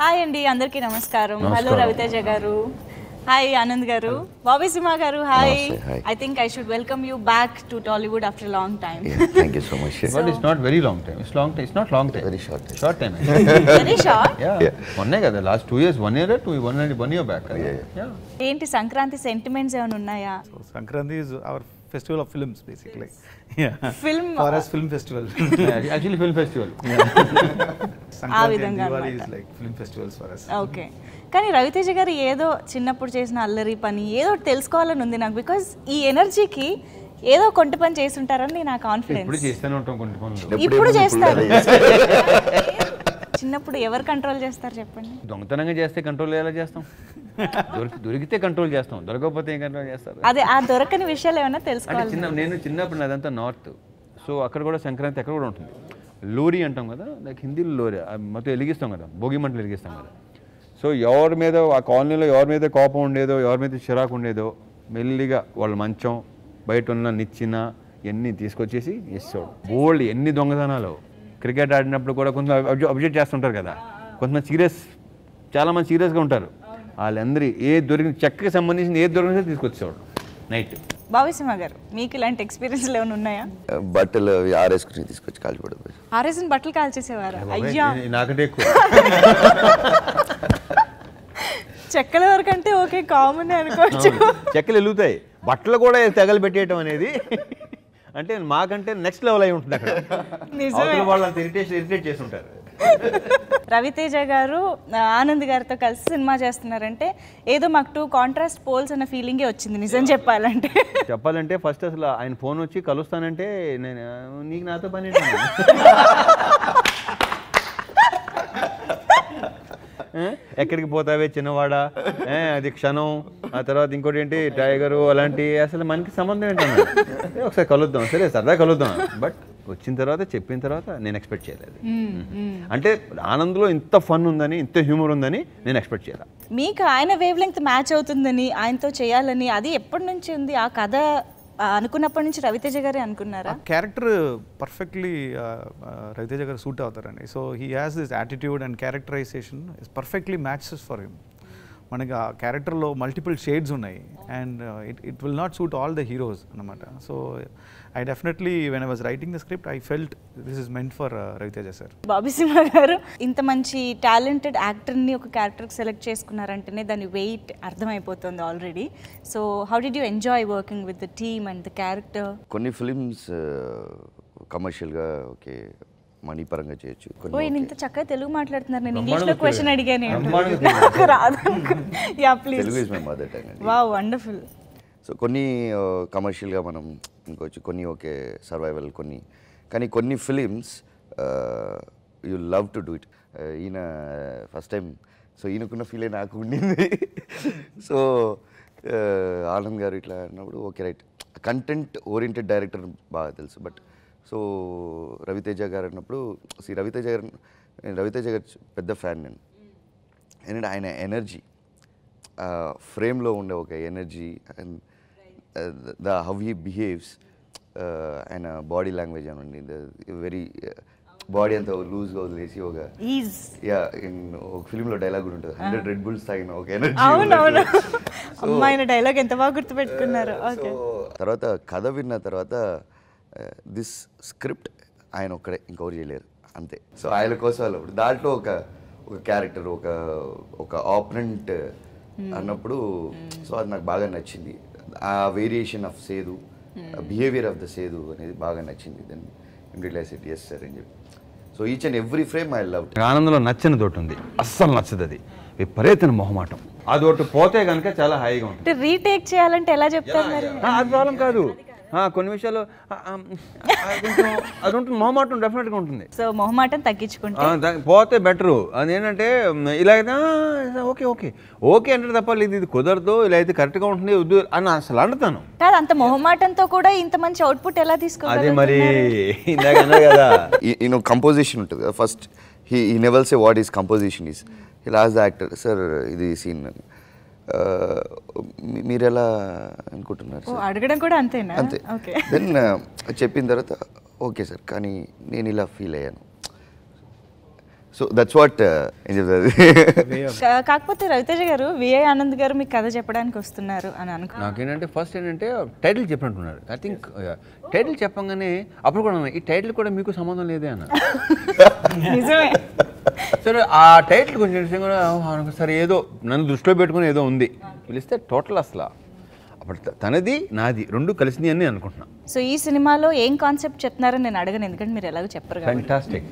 Hi అండి అందరికీ నమస్కారం హలో రవితేజ గారు హాయ్ ఆనంద్ గారు బాబీ సింహ గారు హాయ్ నమస్తే, hi. I think I should welcome you back to Tollywood after long time thank you so much But it's not very long time. It's long time. It's not long time. Very short time. Short time. Very short yeah. Yeah. మొన్నే కదా last two years one year two one one year back Yeah, yeah. ఏంటి Sankranti sentiments ఏమైనా ఉన్నాయా So Sankranti is our festival of films, basically. Yeah. Film, For uh, us, film festival. Actually film festival Sankranti and విధంగా Diwali is అన్నమాట. like film festivals for us. Okay కానీ రవితేజ గారు ఏదో చిన్నప్పుడు చేసిన అల్లరి పని ఏదో ఒకటి తెలుసుకోవాలని ఉంది నాకు బికాజ్ ఈ ఎనర్జీకి ఏదో కొంట పని చేసి ఉంటారని నా ఇప్పుడు కాన్ఫిడెన్స్ చేస్తూనే ఉంటాం కొన్ని పనులు ఇప్పుడు ఎప్పుడు చేస్తారు అదే చేస్తారు. చిన్నప్పుడు ఎవరు కంట్రోల్ చేస్తారు చెప్పండి దొంగతనంగా చేస్తే కంట్రోల్ ఎలా చేస్తాం దొరికి దొరికితే కంట్రోల్ చేస్తాం దొరకకపోతే ఏం కంట్రోల్ చేస్తారు అదే ఆ దొరకని విషయాలు ఏమైనా అంటే తెలుసుకోవాలి చిన్న నేను చిన్నప్పుడు నాదంతా నార్త్ సో అక్కడ కూడా సంక్రాంతి అక్కడ కూడా ఉంటుంది లోరీ అంటాం కదా లైక్ హిందీలో లోరీ ఆ మొత్తం వెలిగిస్తాం కదా భోగి మంటలు వెలిగిస్తాం కదా సో ఎవరి మీద ఆ కాలనీలో ఎవరి మీద కోపం ఉండేదో ఎవరి మీద చిరాకు ఉండేదో మెల్లిగా వాళ్ళ మంచం బయట ఉన్న నిచ్చిన ఎన్ని తీసుకొచ్చేసి ఇస్తాడు బోల్డ్ ఎన్ని దొంగతనాలు క్రికెట్ ఆడినప్పుడు కూడా కొంత అబ్జెక్ట్ చేస్తుంటారు కదా కొంతమంది సీరియస్ చాలామంది సీరియస్గా ఉంటారు వాళ్ళందరి ఏ దొరికిన చెక్కకి సంబంధించిన ఏ దొరికినా తీసుకొచ్చేవాడు నైట్ భావిసింహ గారు మీకు ఇలాంటి ఎక్స్పీరియన్స్లు ఏమైనా ఉన్నాయా బట్టలు అవి ఆరేసుకుని తీసుకొచ్చి కాల్చిపడదు ఆర్ఎస్ఎన్ బట్టలు కాల్చేసేవారా అయ్యా నాకంటే ఎక్కువ చెక్కల వరకు అంటే ఓకే కామన్ అనుకోవచ్చు చెక్కలు వెలుగుతాయి బట్టలు కూడా తెగలు పెట్టేయటం అనేది అంటే మాకంటే నెక్స్ట్ లెవెల్ అయి ఉంటుంది అక్కడ నిజమే. అవతల వాళ్ళు అంత ఇరిటేట్ ఇరిటేట్ చేసి ఉంటారు రవితేజ గారు ఆ, ఆనంద్ గారితో కలిసి సినిమా చేస్తున్నారంటే ఏదో మాకు టూ కాంట్రాస్ట్ పోల్స్ అన్న ఫీలింగే వచ్చింది నిజం చెప్పాలంటే చెప్పాలంటే ఫస్ట్ అసలు ఆయన ఫోన్ వచ్చి కలుస్తానంటే నేను నీకు నాతో పని ఏంటి?" ఏ? ఎక్కడికి పోతావే చిన్నవాడా ఏ, అది క్షణం ఆ తర్వాత ఇంకోటి ఏంటి టైగరు అలాంటి అసలు మనకి సంబంధం ఏంటన్నా ఏ, ఒకసారి కలుద్దాం సరే సరదా కలుద్దాం బట్ వచ్చిన తర్వాత చెప్పిన తర్వాత నేను ఎక్స్పెక్ట్ చేయలేదు అంటే ఆనంద్లో ఇంత ఫన్ ఉందని ఇంత హ్యూమర్ ఉందని నేను ఎక్స్పెక్ట్ చేయలేదు మీకు ఆయన వేవ్ లెంగ్త్ మ్యాచ్ అవుతుందని ఆయనతో చేయాలని అది ఎప్పటి నుంచి ఉంది ఆ కథ ఆ, అనుకున్నప్పటి నుంచి రవితేజ గారే అనుకున్నారా character perfectly Raviteja garu suit అవుతారండి so he has this attitude and characterization is perfectly matches for him మనకి ఆ క్యారెక్టర్లో మల్టిపుల్ షేడ్స్ ఉన్నాయి and it it will not suit all the heroes అనమాట so I definitely when I was writing the script I felt this is meant for Ravi Teja sir Bobby Simha garu ఇంత మంచి talented యాక్టర్ని ఒక క్యారెక్టర్కి select చేసుకున్నారంటేనే దాని వెయిట్ అర్థమైపోతుంది already so how did you enjoy working with the team and the character కొన్ని films కమర్షియల్గా okay money పరంగా చేయొచ్చు ఓ కొన్ని ఈయన okay. ఇంత చక్కగా తెలుగు మాట్లాడుతున్నారు నేను బ్రహ్మాండంగా ఇంగ్లీష్లో క్వశ్చన్ తెలుగు. అడిగాను బ్రహ్మాండంగా నాకు రాదు yeah please Telugu is my mother tongue అండి వావ్ వండర్ఫుల్ సో కొన్ని కమర్షియల్గా మనం ఇంకొచ్చి కొన్ని ఓకే సర్వైవల్ కొన్ని కానీ కొన్ని films you love to do it ఈయన ఫస్ట్ టైం సో ఈయనకున్న ఫీలే నాకు ఉండింది సో ఆనంద్ గారు ఇట్లా అన్నప్పుడు okay right content oriented director బాగా తెలుసు బట్ సో రవితేజ గారు అన్నప్పుడు సి రవితేజ గారు నేను రవితేజ గారు పెద్ద ఫ్యాన్ నేను ఎందుకంటే ఆయన ఎనర్జీ ఫ్రేమ్లో ఉండే ఒక energy and the how he behaves ఆయన బాడీ లాంగ్వేజ్ అనండి వెరీ బాడీ అంతా లూజ్గా వదిలేసి ఒక ఈజ్ యా ఒక ఫిలింలో డైలాగ్ కూడా ఉంటుంది హండ్రెడ్ రెడ్ బుల్స్ తాగిన ఒక ఎనర్జీ అవునవును అమ్మాయిన డైలాగ్ ఎంత బాగా గుర్తుపెట్టుకున్నారు ఓకే సో తర్వాత కథ విన్న తర్వాత దిస్ స్క్రిప్ట్ ఆయన ఒక్కడే ఇంకొకరు చేయలేరు అంతే సో ఆయన కోసం వాళ్ళు ఇప్పుడు దాంట్లో ఒక ఒక క్యారెక్టర్ ఒక ఒక ఆపరెంట్ అన్నప్పుడు సో అది నాకు బాగా నచ్చింది ఆ వేరియేషన్ ఆఫ్ సేదు బిహేవియర్ ఆఫ్ ద సేదు అనేది బాగా నచ్చింది then realise it yes sir అని చెప్పి so each and every frame I love ఆనందంలో నచ్చని తోటి ఉంది అస్సలు నచ్చదు అది విపరీతమైన మొహమాటం అది ఒకటి పోతే కనుక చాలా హాయిగా ఉంటుంది అంటే రీటేక్ చేయాలంటే ఎలా చెప్తారు మరి ఆ, అది ప్రాబ్లం కాదు ఆ, కొన్ని విషయాలు ఆ, ఆ, ఆ, కొంచెం అది ఉంటుంది మొహమాటం డెఫినెట్గా ఉంటుంది సో మొహమాటం తగ్గించుకుంటే ఆ, దా- పోతే బెటరు అదేంటంటే మ్, ఇలా అయితే "ఆ, ఓకే ఓకే ఓకే అంటే తప్ప ఇది ఇది కుదరదు ఇలా అయితే కరెక్ట్గా ఉంటుంది వద్దు అని అసలు అంటుతాను కాదు అంత మొహమాటంతో కూడా ఇంత మంచి అవుట్పుట్ ఎలా అదే తీసుకోగలరు మరి ఇందాక అన్నా కదా ఈయన కంపోజిషన్ ఉంటుంది కదా ఫస్ట్ హీ ఈ never say what is composition is he last the actor sir ఇది సీన్ మీరు ఎలా అనుకుంటున్నారు ఓ సార్ అడగడం కూడా అంతేనా అంతే ఓకే దెన్ చెప్పిన తర్వాత ఓకే సార్ కానీ నేను ఇలా ఫీల్ అయ్యాను సో దట్స్ వాట్ ఏం చెప్తుంది కా- కాకపోతే రవితేజ గారు విఐ ఆనంద్ గారు మీకు కథ చెప్పడానికి వస్తున్నారు అని అనుకో నాకేంటంటే ఫస్ట్ ఏంటంటే టైటిల్ చెప్పినట్టున్నారు ఐ థింక్ టైటిల్ చెప్పంగానే అప్పుడు కూడా అన్నా, ఈ టైటిల్ కూడా మీకు సంబంధం లేదే అన్న నిజమే సరే ఆ టైటిల్ కొంచెం విషయం కూడా అవును, సరే ఏదో నన్ను దృష్టిలో పెట్టుకుని ఏదో ఉంది పిలిస్తే టోటల్ అసలు అప్పుడు త- తనది నాది రెండు కలిసింది అని అనుకుంటున్నా సో ఈ సినిమాలో ఏం కాన్సెప్ట్ చెప్తున్నారని నేను అడగను ఎందుకంటే మీరు ఎలాగో చెప్పరు కాబట్టి ఫ్యాంటాస్టిక్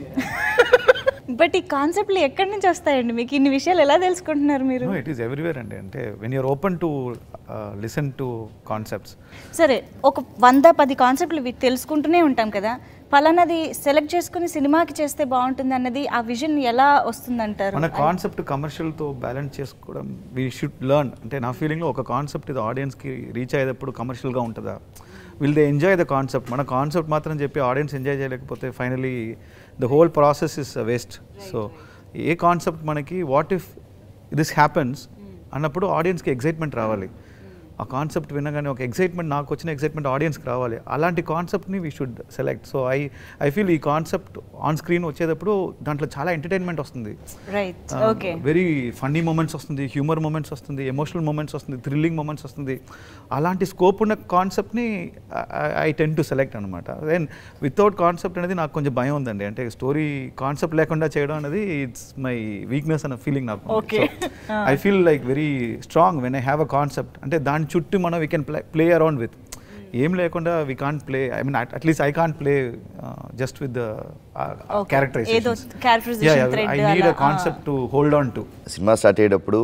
బట్ ఈ కాన్సెప్ట్లు ఎక్కడి నుంచి వస్తాయండి మీకు ఇన్ని విషయాలు ఎలా తెలుసుకుంటున్నారు మీరు నో ఇట్ ఈస్ ఎవ్రీవేర్ అండి అంటే when you're open to listen to concepts సరే ఒక వంద పది కాన్సెప్ట్లు వి- తెలుసుకుంటూనే ఉంటాం కదా పలానాది సెలెక్ట్ చేసుకుని సినిమాకి చేస్తే బాగుంటుంది అన్నది ఆ విజన్ ఎలా వస్తుందంటారు మన కాన్సెప్ట్ కమర్షియల్తో బ్యాలెన్స్ చేసుకోవడం వీ షుడ్ లెర్న్ అంటే నా ఫీలింగ్లో ఒక కాన్సెప్ట్ ఇది ఆడియన్స్కి రీచ్ అయ్యేటప్పుడు కమర్షియల్గా ఉంటుందా will they enjoy the concept మన కాన్సెప్ట్ మాత్రం చెప్పి ఆడియన్స్ ఎంజాయ్ చేయలేకపోతే finally the whole process is waste so a concept మనకి వాట్ ఇఫ్ దిస్ హ్యాపెన్స్ అన్నప్పుడు ఆడియన్స్కి ఎగ్జైట్మెంట్ రావాలి ఆ కాన్సెప్ట్ వినగానే ఒక ఎగ్జైట్మెంట్ నాకు వచ్చిన ఎగ్జైట్మెంట్ ఆడియన్స్కి రావాలి అలాంటి కాన్సెప్ట్ని we should select so I I feel ఈ కాన్సెప్ట్ ఆన్ స్క్రీన్ వచ్చేటప్పుడు దాంట్లో చాలా ఎంటర్టైన్మెంట్ వస్తుంది right okay very funny moments వస్తుంది హ్యూమర్ మూమెంట్స్ వస్తుంది ఎమోషనల్ మూమెంట్స్ వస్తుంది థ్రిల్లింగ్ మూమెంట్స్ వస్తుంది అలాంటి స్కోప్ ఉన్న కాన్సెప్ట్ని ఐ టెన్ టు సెలెక్ట్ అనమాట దెన్ వితౌట్ కాన్సెప్ట్ అనేది నాకు కొంచెం భయం ఉందండి అంటే స్టోరీ కాన్సెప్ట్ లేకుండా చేయడం అనేది ఇట్స్ మై వీక్నెస్ అన్న ఫీలింగ్ నాకు Okay. I feel like very strong when I have a concept అంటే దాని చుట్టూ మనం we can play play around with ఏం లేకుండా we can't play I mean at least I can't play just with the Okay. Characterization ఏదో characterization thread I need అలా, a concept to hold on to సినిమా start అయ్యేటప్పుడు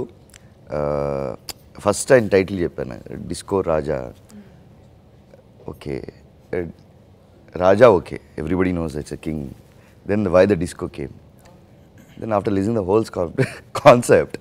first ఆయన title చెప్పాను Disco Raja okay Raja okay everybody knows it's a king then why the disco came then after listening the whole concept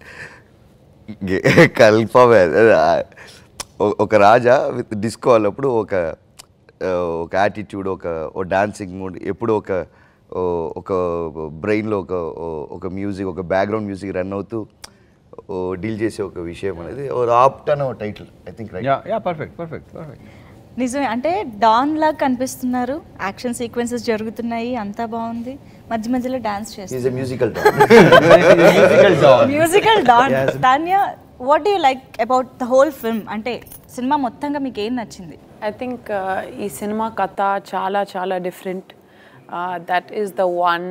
కల్పమే ఒక Raja with disco అన్నప్పుడు ఒక ఆ, ఒక యాటిట్యూడ్ ఒక ఓ డాన్సింగ్ మూడ్ ఎప్పుడు ఒక ఓ, ఒక బ్రెయిన్లో ఒక ఓ- ఒక మ్యూజిక్ ఒక బ్యాక్గ్రౌండ్ మ్యూజిక్ రన్ అవుతూ డీల్ చేసే ఒక విషయం అనేది ఓ రాప్ట్ అనే title I think right yeah yeah perfect perfect perfect నిజమే అంటే డాన్ లాగా కనిపిస్తున్నారు యాక్షన్ సీక్వెన్సెస్ జరుగుతున్నాయి అంతా బాగుంది మధ్య మధ్యలో డాన్స్ చేస్తారు is a musical musical don తాన్య what do like about the whole film అంటే సినిమా మొత్తంగా మీకు ఏం నచ్చింది ఐ థింక్ ఈ సినిమా కథ చాలా చాలా different that is the one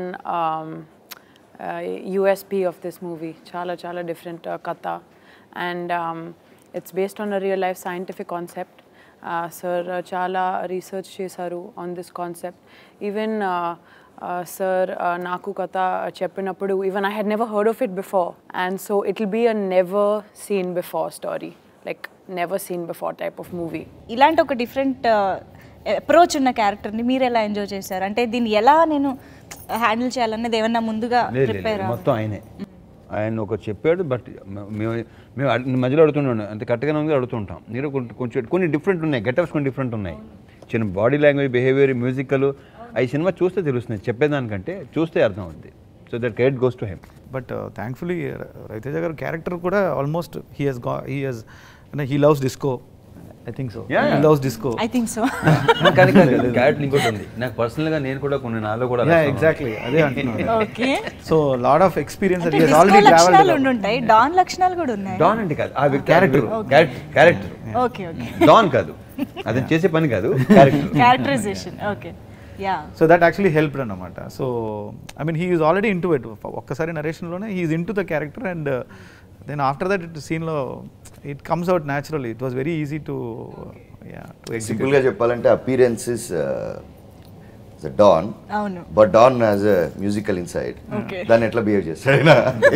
USP of this movie చాలా చాలా డిఫరెంట్ కథ and it's based on a real life scientific concept sir చాలా రీసెర్చ్ చేశారు on this concept even sir నాకు కథ చెప్పినప్పుడు even I had never heard of it before and so it will be a never seen before story like never seen before type of movie ఇలాంటి ఒక different approach ఉన్న క్యారెక్టర్ని మీరు ఎలా enjoy చేశారు అంటే దీన్ని ఎలా నేను హ్యాండిల్ చేయాలన్నది ఏమన్నా ముందుగా లేదు, లేదు, ప్రిపేర్ లేదు. మొత్తం ఆయనే ఆయన ఒక చెప్పాడు బట్ మేము మేము అడ్- మధ్యలో అడుగుతున్నాం అంత కరెక్ట్గానే ఉంది అడుగుతుంటాం మీరు కొంచెం కొంచెం కొన్ని డిఫరెంట్ ఉన్నాయి గెటప్స్ కొన్ని డిఫరెంట్ ఉన్నాయి చిన్న బాడీ లాంగ్వేజ్ బిహేవియర్ మ్యూజికల్ ఈ సినిమా చూస్తే తెలుస్తుంది చెప్పేదానికంటే చూస్తే అర్థం అవుద్ది so that credit goes to him but thankfully Ravi Teja garu character కూడా ఆల్మోస్ట్ హీ హెస్ గా హీ హెస్ అంటే he loves disco I think so Yeah, he yeah. Loves disco I think so కానీ క్యారెక్టర్ ఇంకోటి ఉంది నాకు పర్సనల్గా నేను కూడా కొన్ని నాలో కూడా రాస్తాను. ఎగ్జాక్ట్లీ అదే అంటున్నాను okay so lot of experience అంటే హీ హెస్ disco ఆల్రెడీ లక్షణాలు ట్రావెల్డ్ ఉండుంటాయి డాన్ లక్షణాలు కూడా ఉన్నాయి డాన్ అంటే కాదు ఆ character character okay okay don కాదు అది చేసే పని కాదు character characterization okay yeah so that actually help అనమాట so I mean he is already into it ఒక్కసారి నరేషన్లోనే he is into the character and then after that it సీన్లో it comes out naturally it was very easy to to execute సింపుల్గా చెప్పాలంటే appearances don అవును but don as a musical inside Okay. దాన్ని ఎట్లా behave చేస్తాడు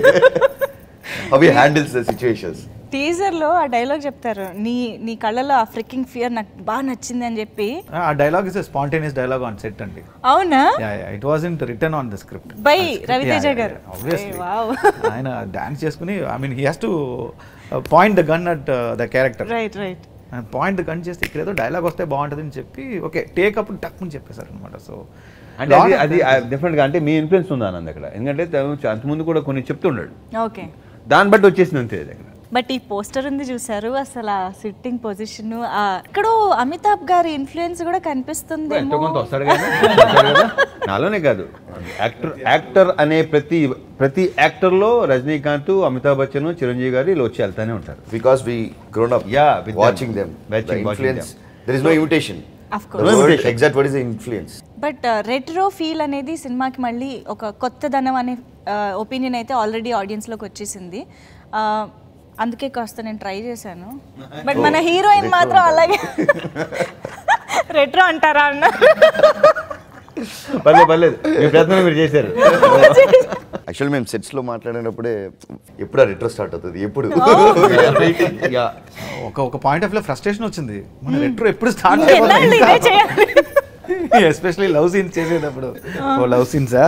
అవి handles the situations teaser లో ఆ డైలాగ్ చెప్తారు నీ నీ కళ్ళలో ఆ ఫ్రికింగ్ ఫియర్ నాకు బాగా నచ్చింది అని చెప్పి ఆ dialogue is spontaneous dialogue on set అండి అవునా it was in written on the script By Ravi Teja garu. Obviously Hey, wow. ఆయన డాన్స్ చేసుకుని I mean he has to point the gun at the character right right point the gun చేస్తే ఇక్కడ ఏదో dialogue వస్తే బాగుంటుంది అని చెప్పి ఓకే టేక్ అప్ టక్ అని చెప్పేశారు అనమాట సో అంటే అది అది డెఫినెట్గా అంటే మీ ఇన్ఫ్లుయెన్స్ ఉంది ఆనంద్ అక్కడ ఎందుకంటే తను అంతకుముందు కూడా కొన్ని చెప్తుండాడు ఓకే దాన్ని బట్టి వచ్చేసింది అంతే అది అక్కడ బట్ ఈ పోస్టర్ ఉంది చూసారు అసలు ఆ సిట్టింగ్ పొజిషన్ ఎక్కడో అమితాబ్ గారి ఇన్ఫ్లుయెన్స్ కూడా కనిపిస్తుంది ఎంతో కొంత వస్తాడు కదా వస్తాడు కదా. నాలోనే కాదు యాక్టర్ యాక్టర్ అనే ప్రతి ప్రతి యాక్టర్లో రజనీకాంత్ అమితాబ్ బచ్చన్ చిరంజీవి గారు వీళ్ళు వచ్చి వెళ్తానే ఉంటారు Because we grown up Yeah, with them. watching them. Watching- the watching influence. There is no imitation. Of The course. No word imitation. exact what is the influence? But retro feel అనేది సినిమాకి మళ్ళీ ఒక కొత్తదనం అనే opinion అయితే already ఆడియన్స్లోకి వచ్చేసింది ఆ, అందుకే కాస్త నేను ట్రై చేశాను బట్ మన హీరోయిన్ retro మాత్రం అంటారు. అలాగే రెట్రో అంటారా అన్న పర్లేదు పర్లేదు మీ ప్రయత్నం మీరు చేశారు యాక్చువల్ మేము సెట్స్ లో మాట్లాడినప్పుడే ఎప్పుడు ఆ రిట్రో స్టార్ట్ అవుతుంది ఎప్పుడు Yeah. ఒక ఒక పాయింట్ ఆఫ్ లో ఫ్రస్ట్రేషన్ వచ్చింది మన రెట్రో ఎప్పుడు స్టార్ట్ ఎన్నాళ్ళు ఇదే చేయాలి ఎస్పెషలీ లవ్ సీన్స్ చేసేటప్పుడు ఓ లవ్ సీన్సా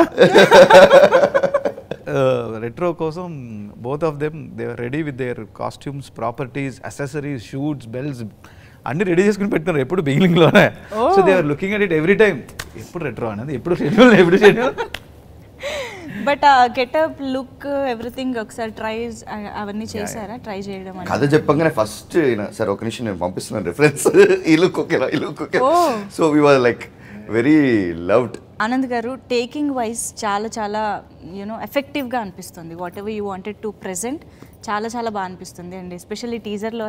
రెట్రో కోసం both of them they ready with their costumes properties accessories shoots bells అన్ని రెడీ చేసుకుని పెట్టినారు ఎప్పుడు బిగినింగ్ లోనే so they are looking at it every time ఎప్పుడు రెట్రో అనేది ఎప్పుడు షెడ్యూల్ ఎప్పుడు షెడ్యూల్ బట్ ఆ గెటప్ లుక్ ఎవ్రీథింగ్ ఒకసారి ట్రై అవన్నీ చేశారా ట్రై చేయడం అని కథ చెప్పగానే ఫస్ట్ సరే ఒక నిమిషం నేను పంపిస్తున్నాను రిఫరెన్స్ ఈ లుక్ ఓకేనా ఈ look okay Oh. So we was like very loved Anand garu taking wise చాలా చాలా యూనో ఎఫెక్టివ్గా అనిపిస్తుంది whatever you wanted to present చాలా చాలా బాగా అనిపిస్తుంది అండ్ ఎస్పెషల్లీ టీజర్లో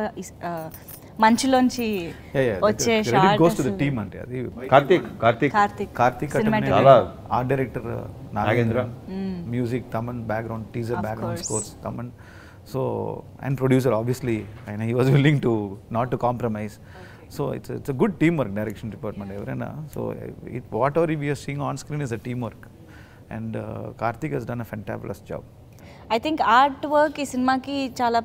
మంచులోంచి వచ్చే goes to the short team అంటే అది కార్తీక్ కార్తీక్ కార్తిక్ కార్తీక్ Cinematography. చాలా art director Nagendra. Nagendra music Thaman background teaser Of background course. Scores Thaman so and producer obviously ఆయన he was willing to not to compromise so it's it's a good team work direction department ఎవరైనా so it whatever we are seeing on screen is a team work and Karthik he's done a fantabulous job I think art work ఈ సినిమాకి చాలా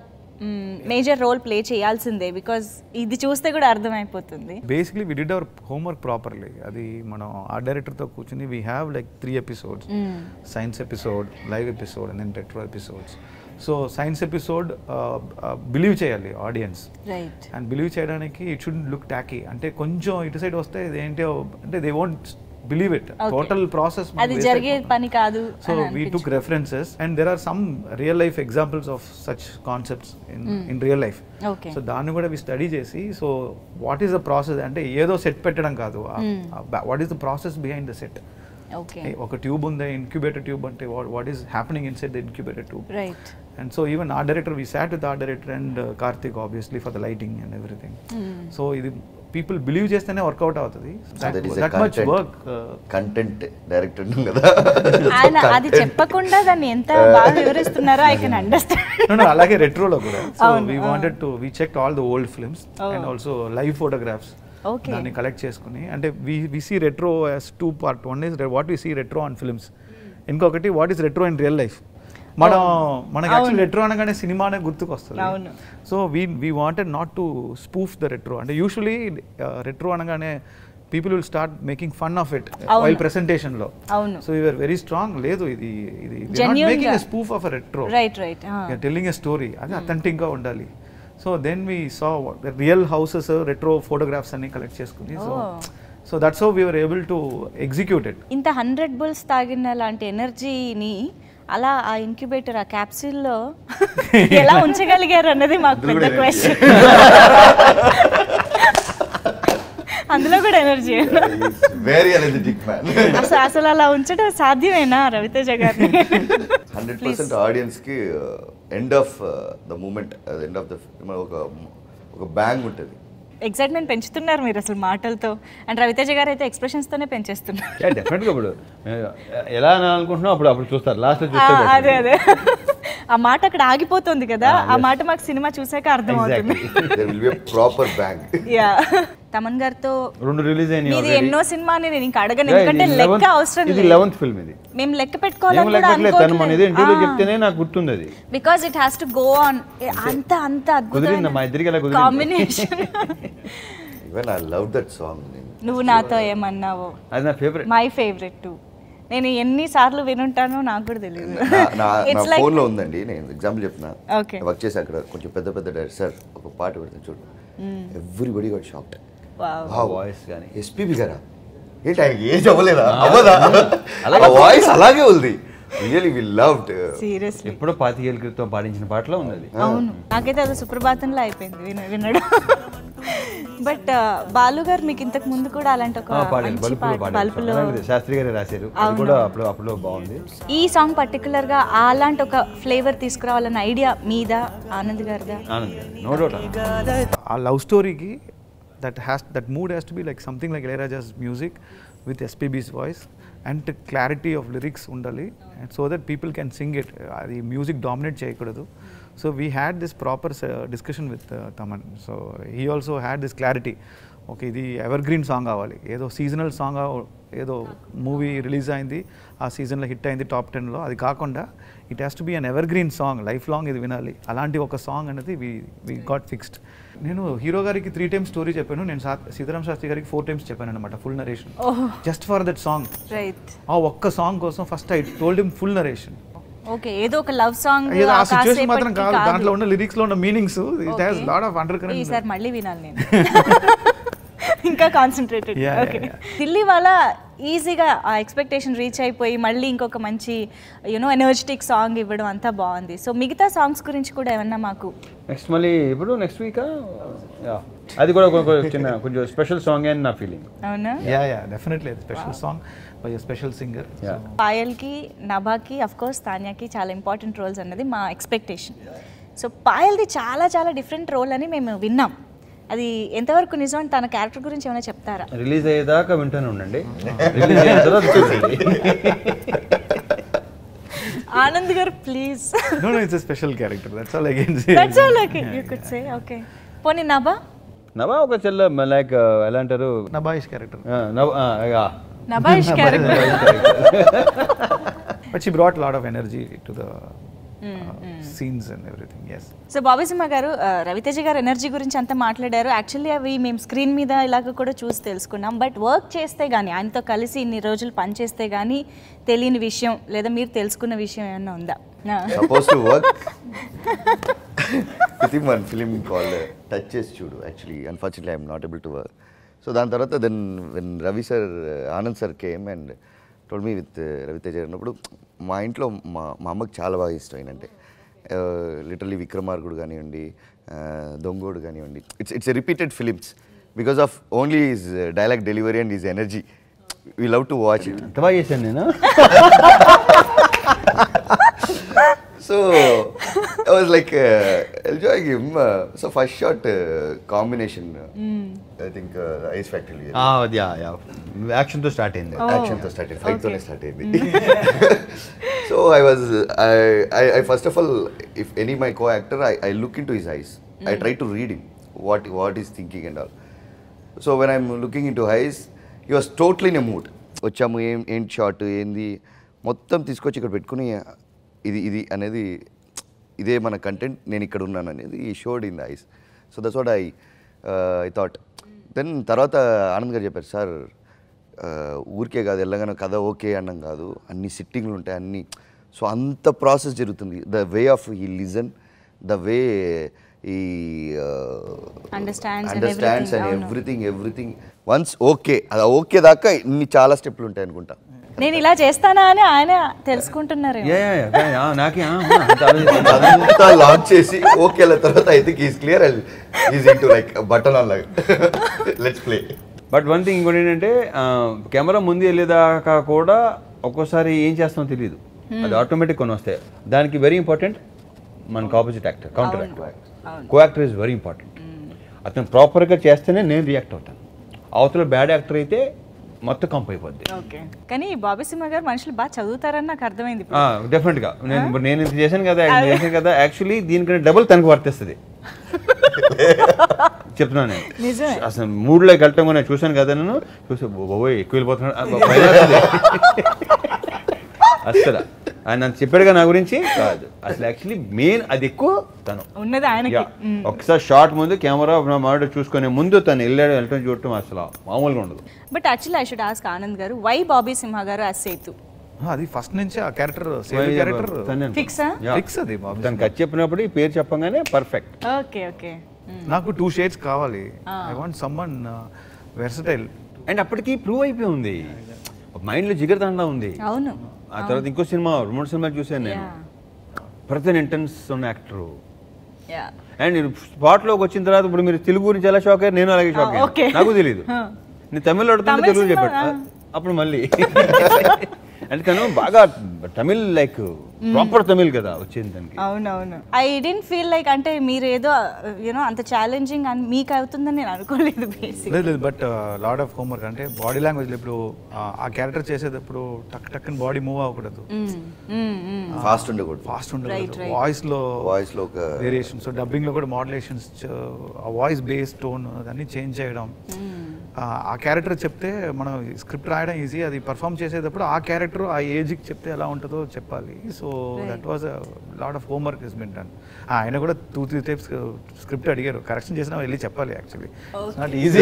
major role play చేయాల్సిందే because ఇది చూస్తే కూడా అర్థమైపోతుంది basically we did our homework properly అది మనం ఆర్ట్ డైరెక్టర్తో కూర్చుని we have like three episodes science episode live episode and then retro episodes so science episode believe చేయాలి ఆడియన్స్ రైట్ అండ్ బిలీవ్ చేయడానికి ఇట్ షుడ్ లుక్ టాకీ అంటే కొంచెం ఇటు side వస్తే ఇదేంటో అంటే they won't believe it Okay. Total process అది జరిగే పని కాదు so we took references and there are some real life examples of such concepts in in real life Okay. So దాన్ని కూడా వి స్టడీ చేసి so what is the process అంటే ఏదో set పెట్టడం కాదు what is the process behind the set okay ఒక tube ఉంది incubator tube అంటే what is happening in set the incubator tube right and so even art director we sat with art director and Karthik obviously for the lighting and everything so ఇది people believe చేస్తేనే work out అవుతుంది that is that much work content director కదా ఆయన అది చెప్పకుండా దాన్ని ఎంత బాగా వివరిస్తున్నారో ఐ కెన్ అండర్స్టాండ్ అలాగే రెట్రోలో కూడా సో అవును, we ah. Wanted to we check all the old films Oh. And also live photographs Okay. దాన్ని కలెక్ట్ చేసుకుని అంటే we we see retro as two part one is what we see retro on films ఇంకొకటి what is retro in real life మనం మనకి actual అవును. Retro అనగానే సినిమానే గుర్తుకొస్తుంది అవును. So we we wanted not to spoof the retro అంటే usually retro అనగానే people will start making fun of it అవును. వైల్ ప్రెసెంటేషన్ లో అవును. సో యూఆర్ వెరీ స్ట్రాంగ్ లేదు ఇది ఇది Genuine మేకింగ్ గా. A spoof of retro right right telling a story అది అథెంటిక్గా ఉండాలి so then we saw real houses retro photographs అన్ని కలెక్ట్ చేసుకుని so Oh. So that's how we're able to execute it ఇంత హండ్రెడ్ బుల్స్ తాగిన లాంటి ఎనర్జీని అలా ఆ ఇంక్యుబేటర్ ఆ క్యాప్సిల్లో ఎలా ఉంచగలిగారు అన్నది మాకు అందులో పెద్ద కూడా క్వశ్చన్ అందులో కూడా ఎనర్జీ వెరీ ఎనర్జెటిక్ మ్యాన్ అసలు అసలు అలా ఉంచడం సాధ్యమేనా రవితేజ గారిని హండ్రెడ్ పర్సెంట్ ఆడియన్స్కి end of the moment end of the ఒక ఒక బ్యాంగ్ ఉంటుంది ఎక్సైట్మెంట్ పెంచుతున్నారు మీరు అసలు మాటలతో అండ్ రవితేజ గారు అయితే ఎక్స్ప్రెషన్స్ తోనే పెంచేస్తున్నారు డెఫినెట్గా ఇప్పుడు మేము ఎలా అని అనుకుంటున్నాం అప్పుడు అప్పుడు చూస్తారు లాస్ట్ ఆ, చూస్తే అదే అదే ఆ మాట అక్కడ ఆగిపోతుంది కదా ఆ మాట మాకు సినిమా చూసాక అర్థమవుతుంది there will be proper bang yeah Thaman గారితో రెండు రిలీజ్ అయినాయి మీది already. ఎన్నో సినిమా అని నేను ఇంకా అడగను Yeah, ఎందుకంటే ఇది లెక్క 11th అవసరం ఇది లేదు లెవెన్త్ ఫిల్మ్ ఇది మేము లెక్క ఏం పెట్టుకోవాలని కూడా లెక్కట్లేదు తను మన ఇది ఇంటర్వ్యూలో చెప్తేనే నాకు గుర్తుంది అది because it has to go on అంత అంత కుదిరిందా మా ఇద్దరికి ఎలా కుదిరింది combination even I love that song నువ్వు నాతో ఏమన్నావో అది నా ఫేవరెట్ మై ఫేవరెట్ టు నేను ఎన్ని సార్లు వినుంటానో నాకు కూడా తెలియదు నా నా ఇట్స్ లైక్ ఫోన్లో ఉందండి నేను ఎగ్జాంపుల్ చెప్తున్నా Okay. వర్క్ చేసి అక్కడ కొంచెం పెద్ద పెద్ద డైరెక్టర్ సార్ ఒక పాట పెడతాను చూడు ఎవ్రీబడి గట్ షాక్డ్ వాయిస్ కానీ ఎస్పీబి గారా ఏంటి ఆయనకి ఏజ్ అవ్వలేదా అవ్వదా అలాగే ఆ వాయిస్ అలాగే ఉంది రియలీ వి లవ్డ్ సీరియస్లీ ఎప్పుడో పాతికేళ్ళ క్రితం పాడించిన పాటలో ఉంది అది అవును నాకైతే అది సుప్రభాతంలో అయిపోయింది విన వినడం బట్ బాలు గారు మీకు ఇంతకు ముందు కూడా అలాంటి ఒక ఆ, పాడారు మంచి బల్బులు పాట పాడారు బల్బులో అలాంటిదే, శాస్త్రి గారే రాశారు అది కూడా అప్పుడు అప్పుడు బాగుంది ఈ సాంగ్ పర్టికులర్ గా అలాంటి ఒక ఫ్లేవర్ తీసుకురావాలన్న ఐడియా మీద ఆనంద్ గారిదా ఆనంద్ నో డౌట్ ఆ లవ్ స్టోరీకి that has that mood has to be like something like Ilaiyaraaja's music with SPB's voice and clarity of lyrics ఉండాలి and so that people can sing it అది మ్యూజిక్ డామినేట్ చేయకూడదు so we had this proper discussion with Thaman so he also had this clarity okay ఇది evergreen song కావాలి ఏదో seasonal song ఏదో movie release అయింది ఆ సీజన్లో హిట్ అయింది టాప్ టెన్లో అది కాకుండా it has to be an evergreen song life long ఇది వినాలి అలాంటి ఒక సాంగ్ అనేది వి వి గాట్ ఫిక్స్డ్ నేను హీరో గారికి త్రీ టైమ్స్ స్టోరీ చెప్పాను నేను సా- సీతారాం శాస్త్రి గారికి ఫోర్ టైమ్స్ చెప్పాను అనమాట full narration just for that song right ఆ ఒక్క సాంగ్ కోసం first I told him full narration okay ఏదో ఒక లవ్ సాంగ్ ఏదో ఆ సిచ్యువేషన్ మాత్రం కాదు దాంట్లో ఉన్న లిరిక్స్ లో ఉన్న meanings it has lot of undercurrent ఈసారి మళ్ళీ వినాలి నేను ఇంకా concentrated Yeah, okay yeah, Delhi వాళ్ళ ఈజీగా ఆ ఎక్స్పెక్టేషన్ రీచ్ అయిపోయి మళ్ళీ ఇంకొక మంచి యూనో ఎనర్జెటిక్ సాంగ్ ఇవ్వడం అంతా బాగుంది సో మిగతా సాంగ్స్ గురించి కూడా ఏమన్నా మాకు నెక్స్ట్ మళ్ళీ ఇప్పుడు నెక్స్ట్ వీక్ అది కూడా ఒక- ఒక చిన్న కొంచెం స్పెషల్ సాంగ్ అని నా ఫీలింగ్ అవునా yeah yeah definitely special song by special singer Yeah. పాయల్కి నభాకి అఫ్ కోర్స్ తాన్యాకి చాలా ఇంపార్టెంట్ రోల్స్ అన్నది మా ఎక్స్పెక్టేషన్ సో పాయల్ది చాలా చాలా డిఫరెంట్ రోల్ అని మేము విన్నాం అది ఎంతవరకు నిజం అని తన క్యారెక్టర్ గురించి ఏమైనా చెప్తారా రిలీజ్ అయ్యేదాకా వింటూనే ఉండండి రిలీజ్ అయిన తర్వాత చూడండి ఆనంద్ గారు please no no it's special character that's all again that's all okay you could say okay పోనీ నభా నవా ఒక చెల్ల లైక్ ఎలా అంటారు నబాయిష్ క్యారెక్టర్ ఆ, నవ ఆ, ఆ. Nabha's character but she brought lot of energy to the scenes and everything yes so Bobby Simha గారు ఆ, రవితేజ గారు ఎనర్జీ గురించి అంతా మాట్లాడారు యాక్చువల్లీ అవి మేము స్క్రీన్ మీద ఇలాగ కూడా చూసి తెలుసుకున్నాం బట్ వర్క్ చేస్తే కానీ ఆయనతో కలిసి ఇన్ని రోజులు పనిచేస్తే కానీ తెలియని విషయం లేదా మీరు తెలుసుకున్న విషయం ఏమైనా ఉందా ఆ. Suppose to work with in one film call touch చేసి చూడు actually unfortunately I'm not able to work so దాని తర్వాత then when Ravi sir Anand sir came and told me with Raviteja అన్నప్పుడు మా ఇంట్లో మా మా అమ్మకి చాలా బాగా ఇష్టం ఏంటంటే లిటరలీ విక్రమార్కుడు కానివ్వండి uh, దొంగోడు కానివ్వండి it's it's repeated films because of only his dialogue delivery and his energy we love to watch it ఎంత బాగా చేశాను నేను So I was like uh, enjoying him. Uh, so first shot uh, combination. Uh, I think uh, the Ice Factory. యాక్షన్తో start అయింది Action to started. Fight to started. so I was. I, I, I first of all, if any my co-actor, I, I look into his eyes. I try to read him. What what he's thinking and all. So when I'm looking into his you was totally in a mood వచ్చాము ఏం ఏంటి short ఏంది మొత్తం తీసుకొచ్చి ఇక్కడ పెట్టుకుని ఇది ఇది అనేది ఇదే మన కంటెంట్ నేను ఇక్కడ ఉన్నాను అనేది ఈ showed in the eyes so that's what I I thought then తర్వాత ఆనంద్ గారు చెప్పారు సార్ ఊరికే కాదు వెళ్ళగానే కథ ఓకే అన్నం కాదు అన్ని సిట్టింగ్లు ఉంటాయి అన్ని సో అంత ప్రాసెస్ జరుగుతుంది the way of he listen the way he Understands and understands everything, and అవును. ఎవ్రీథింగ్ ఎవ్రీథింగ్ వన్స్ ఓకే అది ఓకే దాకా ఇన్ని చాలా స్టెప్లు ఉంటాయి అనుకుంటా నేను ఇలా చేస్తానా అని ఆయన తెలుసుకుంటున్నారు యా, యా, యా, యా, నాకే ఆ, ఆ, అంత ఆలోచించాను. అంతా లాంచ్ చేసి ఓకే తర్వాత I think is clear is in to like button on like let's play but one thing ఇంకోటి ఏంటంటే ఆ, కెమెరా ముందు వెళ్ళేదాకా కూడా ఒక్కోసారి ఏం చేస్తామో తెలియదు అది ఆటోమేటిక్ కొన్ని వస్తాయి దానికి వెరీ ఇంపార్టెంట్ మనకు opposite actor counter actor co actor is very important అతను ప్రాపర్గా చేస్తేనే నేను రియాక్ట్ అవుతాను అవతల బ్యాడ్ యాక్టర్ అయితే మొత్తం కంప్ అయిపోద్ది ఓకే కానీ బాబీ సింహ గారు మనుషులు బాగా చదువుతారని నాకు అర్థమైంది ఇప్పుడు. డెఫినెట్గా నేను ఇప్పుడు నేను ఇంత చేశాను కదా ఇంత చేశాను కదా యాక్చువల్లీ దీనికంటే డబుల్ తనకు వర్తిస్తుంది చెప్తున్నాను నేను నిజమే. అసలు మూడులోకి వెళ్ళటం కూడా నేను చూశాను కదా నేను చూసి బాబోయ్ ఎక్కువ వెళ్ళిపోతున్నాడు ఆ, భయం వేస్తుంది. అస్సలు ఆయన నన్ను చెప్పాడుగా నా గురించి కాదు అసలు యాక్చువల్లీ మెయిన్ అది ఎక్కువ తను ఉన్నది ఆయనకి యా. ఒకసారి షార్ట్ ముందు కెమెరా నా మాట చూసుకునే ముందు తను వెళ్ళాడు వెళ్ళటం చూడటం అసలు మామూలుగా ఉండదు but actually I should ask Anand గారు వై బాబీ సింహ గారు అస్ సేతు అది ఫస్ట్ నుంచి ఆ క్యారెక్టర్ సేమ్ క్యారెక్టర్ తనే. ఫిక్సా యా. ఫిక్స్ అది బాబు తనకు అది చెప్పినప్పుడు ఈ పేరు చెప్పగానే పర్ఫెక్ట్ ఓకే ఓకే నాకు టూ షేడ్స్ కావాలి I want someone versatile and అప్పటికి ప్రూవ్ అయిపోయి ఉంది మైండ్లో జిగర్ దండా ఉంది అవును ఆ తర్వాత ఇంకో సినిమా రెండు మూడు సినిమాలు చూశాను నేను ప్రతి ఇంటెన్స్ ఉన్న యాక్టరు యా అండ్ నేను స్పాట్లోకి వచ్చిన తర్వాత ఇప్పుడు మీరు తెలుగు గురించి ఎలా షాక్ అయ్యారు నేను అలాగే షాక్ Ah, okay. అయ్యాను నాకు తెలియదు నేను తమిళ్ అడుగుతుంటే తమిళ తెలుగు సినిమా, చెప్పాడు అప్పుడు మళ్ళీ అంటే తను బాగా తమిళ్ లైక్ ప్రాపర్ తమిళ్ కదా వచ్చింది దానికి అవునవును ఐ డెంట్ ఫీల్ లైక్ అంటే మీరు ఏదో యూనో అంత ఛాలెంజింగ్ అని మీకు అవుతుందని నేను అనుకోలేదు బేసిక్ లేదు లేదు బట్ లాడ్ ఆఫ్ హోంవర్క్ అంటే బాడీ లాంగ్వేజ్ ఇప్పుడు ఆ, ఆ క్యారెక్టర్ చేసేటప్పుడు టక్ టక్ బాడీ మూవ్ అవ్వకూడదు ఫాస్ట్ ఉండకూడదు ఫాస్ట్ Right, ఉండదు right. వాయిస్ లో వాయిస్ లో ఒక వేరియేషన్ సో డబ్బింగ్ లో కూడా మోడలేషన్స్ ఆ వాయిస్ బేస్ టోన్ అదన్నీ చేంజ్ చేయడం ఆ, ఆ క్యారెక్టర్ చెప్తే మనం స్క్రిప్ట్ రాయడం ఈజీ అది పర్ఫామ్ చేసేటప్పుడు ఆ క్యారెక్టర్ ఆ ఏజ్కి చెప్తే ఎలా ఉంటుందో చెప్పాలి so that was lot of homework is been done ఆయన కూడా టూ త్రీ టైప్స్ స్క్రిప్ట్ అడిగారు కరెక్షన్ చేసినా వెళ్ళి చెప్పాలి యాక్చువల్లీ నాట్ ఈజీ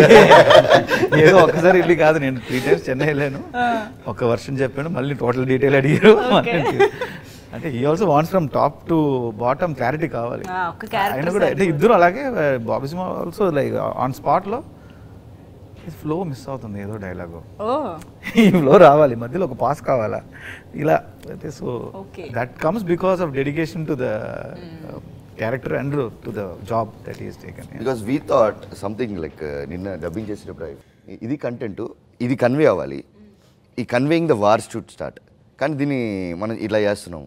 ఏదో ఒక్కసారి వెళ్ళి కాదు నేను త్రీ టైమ్స్ చెన్నై వెళ్ళాను ఒక వర్షన్ చెప్పాను మళ్ళీ టోటల్ డీటెయిల్ అడిగారు అంటే he also wants from top to bottom clarity కావాలి ఆ, ఒక్క character ఆయన కూడా అంటే ఇద్దరు అలాగే బాబీ సినిమా ఆల్సో లైక్ ఆన్ స్పాట్లో ఫ్లో మిస్ అవుతుంది ఏదో డైలాగు ఓ ఈ ఫ్లో రావాలి మధ్యలో ఒక పాస్ కావాలా ఇలా అయితే so Okay. That comes because of dedication to the character and to the job that is taken because we thought something like నిన్న డబ్బింగ్ చేసేటప్పుడు ఇ- ఇది కంటెంట్ ఇది కన్వే అవ్వాలి ఈ conveying the war should start కానీ దీన్ని మనం ఇట్లా చేస్తున్నాం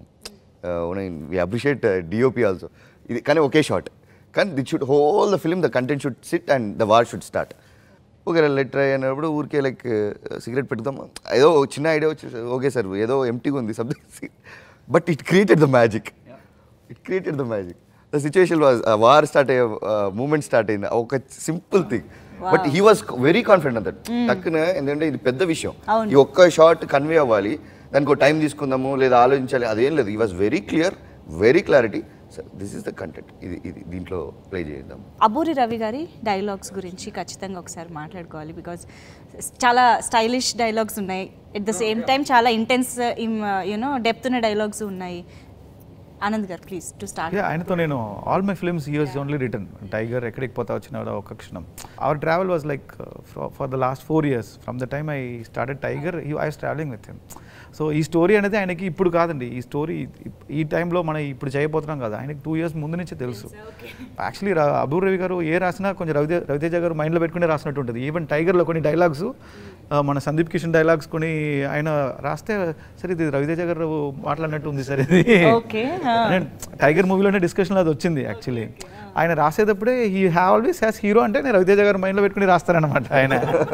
వి అప్రిషియేట్ డిఓపి ఆల్సో ఇది కానీ ఒకే షాట్ కానీ that should whole the film the content should sit and the war should start okay later అయినప్పుడు ఊరికే లైక్ సిగరెట్ పెట్టుదాం ఏదో ఒక చిన్న ఐడియా వచ్చి ఓకే సార్ ఏదో ఎంటీగా ఉంది something but it created the magic it created the magic the situation was war start అయ్యే మూమెంట్ స్టార్ట్ అయింది ఒక simple thing but he was very confident that టక్కున ఎందుకంటే ఇది పెద్ద విషయం అవును. ఈ ఒక్క షార్ట్ కన్వే అవ్వాలి దానికి ఒక టైం తీసుకుందాము లేదా ఆలోచించాలి అదేం లేదు he was very clear very clarity sir this is the content ఇది ఇది దీంట్లో ప్లే చేద్దాం అబూరి రవి గారి డైలాగ్స్ గురించి ఖచ్చితంగా ఒకసారి మాట్లాడుకోవాలి బికాజ్ చాలా స్టైలిష్ డైలాగ్స్ ఉన్నాయి ఎట్ ద సేమ్ టైం చాలా ఇంటెన్స్ యూనో డెప్త్ ఉన్న డైలాగ్స్ ఉన్నాయి ఆనంద్ గారు ప్లీజ్ టు స్టార్ట్ యా ఆయనతో నేను all my films us only return Tiger ఎక్కడికి పోతా వచ్చిన ఒక క్షణం our travel was like for the last four years from the time I started Tiger I was travelling with him so ఈ story అనేది ఆయనకి ఇప్పుడు కాదండి ఈ స్టోరీ ఈ టైంలో మనం ఇప్పుడు చేయబోతున్నాం కదా ఆయనకి టూ ఇయర్స్ ముందు నుంచే తెలుసు యాక్చువల్లీ అబూర్ రవి గారు ఏ రాసినా కొంచెం రవితే రవితేజ గారు మైండ్లో పెట్టుకుని రాసినట్టు ఉంటుంది ఈవెన్ టైగర్లో కొన్ని డైలాగ్స్ మన సందీప్ కిషన్ డైలాగ్స్ కొన్ని ఆయన రాస్తే సరే ఇది రవితేజ గారు మాట్లాడినట్టు ఉంది సరే ఇది ఓకే నేను టైగర్ మూవీలోనే డిస్కషన్ అది వచ్చింది యాక్చువల్లీ ఆయన రాసేటప్పుడే he have always has hero అంటే నేను రవితేజ గారు మైండ్లో పెట్టుకుని రాస్తారనమాట ఆయన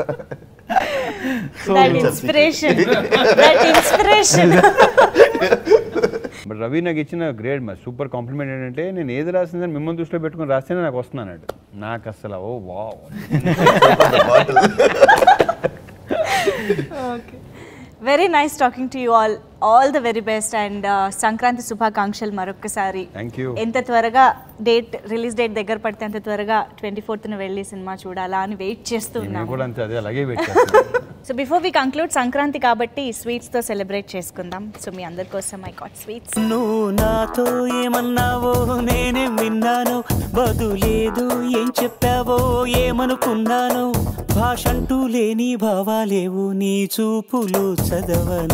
so that inspiration that inspiration but Ravi నాకు ఇచ్చిన గ్రేడ్ మరి సూపర్ కాంప్లిమెంట్ ఏంటంటే నేను ఏది రాసిందని మిమ్మల్ని దృష్టిలో పెట్టుకుని రాస్తేనే నాకు వస్తున్నాడు నాకు అసలు oh wow very nice talking to you all all the very best and Sankranti శుభాకాంక్షలు మరొకసారి థ్యాంక్ యూ ఎంత త్వరగా డేట్ రిలీజ్ డేట్ దగ్గర పడితే అంత త్వరగా ట్వంటీ ఫోర్త్న వెళ్ళి సినిమా చూడాలా అని వెయిట్ చేస్తూ నేను ఉన్నాము కూడా అంతే అదే అలాగే పెట్టాను so before we conclude Sankranti కాబట్టి స్వీట్స్తో సెలబ్రేట్ చేసుకుందాం సో మీ అందరి కోసం ఐ గాట్ స్వీట్స్ నువ్వు నాతో ఏమన్నావో నేనే విన్నాను బదులేదు ఏం చెప్పావో ఏమనుకున్నాను భాషంటూ లేని భావాలేవు నీ చూపులు చదవను